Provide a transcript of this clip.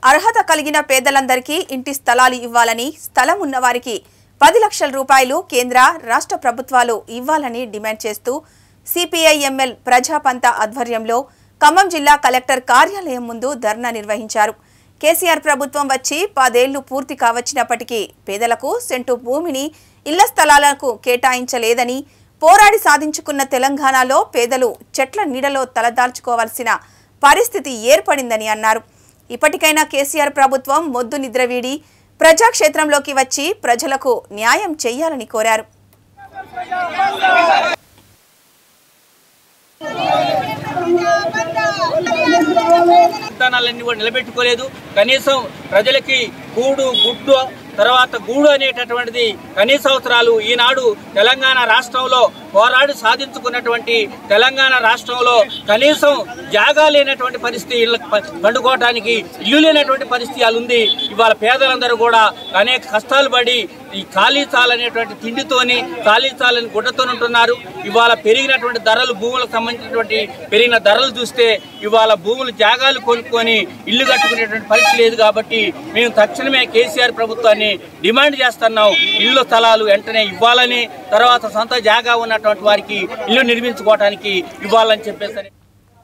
అర్హత కలిగిన పేదలందరికీ ఇంటి స్థలాలు ఇవ్వాలని స్థలం ఉన్నవారికి పది లక్షల రూపాయలు కేంద్ర రాష్ట్ర ప్రభుత్వాలు ఇవ్వాలని డిమాండ్ చేస్తూ సిపిఐఎంఎల్ ప్రజాపంత ఆధ్వర్యంలో ఖమ్మం జిల్లా కలెక్టర్ కార్యాలయం ముందు ధర్నా నిర్వహించారు కేసీఆర్ ప్రభుత్వం వచ్చి పదేళ్లు పూర్తి కావచ్చినప్పటికీ పేదలకు సెంటు భూమిని ఇళ్ల స్థలాలకు కేటాయించలేదని పోరాడి సాధించుకున్న తెలంగాణలో పేదలు చెట్ల నీడలో తలదాల్చుకోవాల్సిన పరిస్థితి ఏర్పడిందని అన్నారు ఇప్పటికైనా కేసీఆర్ ప్రభుత్వం మొద్దు నిద్రవీడి ప్రజాక్షేత్రంలోకి వచ్చి ప్రజలకు న్యాయం చేయాలని కోరారు విధానాలన్నీ కూడా నిలబెట్టుకోలేదు కనీసం ప్రజలకి కూడు గుడ్డు తర్వాత గూడు అనేటటువంటిది కనీస అవసరాలు ఈనాడు తెలంగాణ రాష్ట్రంలో పోరాడి సాధించుకున్నటువంటి తెలంగాణ రాష్ట్రంలో కనీసం జాగా లేనటువంటి పరిస్థితి ఇళ్ళ పండుకోవటానికి ఇల్లు లేనటువంటి పరిస్థితి అలా ఉంది ఇవాళ పేదలందరూ కూడా అనేక కష్టాలు పడి ఈ ఖాళీ చాలనేటువంటి తిండితోని ఖాళీ చాలని గుడ్డతో ఉంటున్నారు ఇవాళ పెరిగినటువంటి ధరలు భూములకు సంబంధించినటువంటి పెరిగిన ధరలు చూస్తే ఇవాళ భూములు జాగాలు కొనుక్కొని ఇల్లు కట్టుకునేటువంటి పరిస్థితి లేదు కాబట్టి మేము తక్షణమే కేసీఆర్ ప్రభుత్వాన్ని డిమాండ్ చేస్తున్నాం ఇల్లు స్థలాలు వెంటనే ఇవ్వాలని తర్వాత సొంత జాగా ఉన్నటువంటి వారికి ఇల్లు నిర్మించుకోవడానికి ఇవ్వాలని చెప్పేసి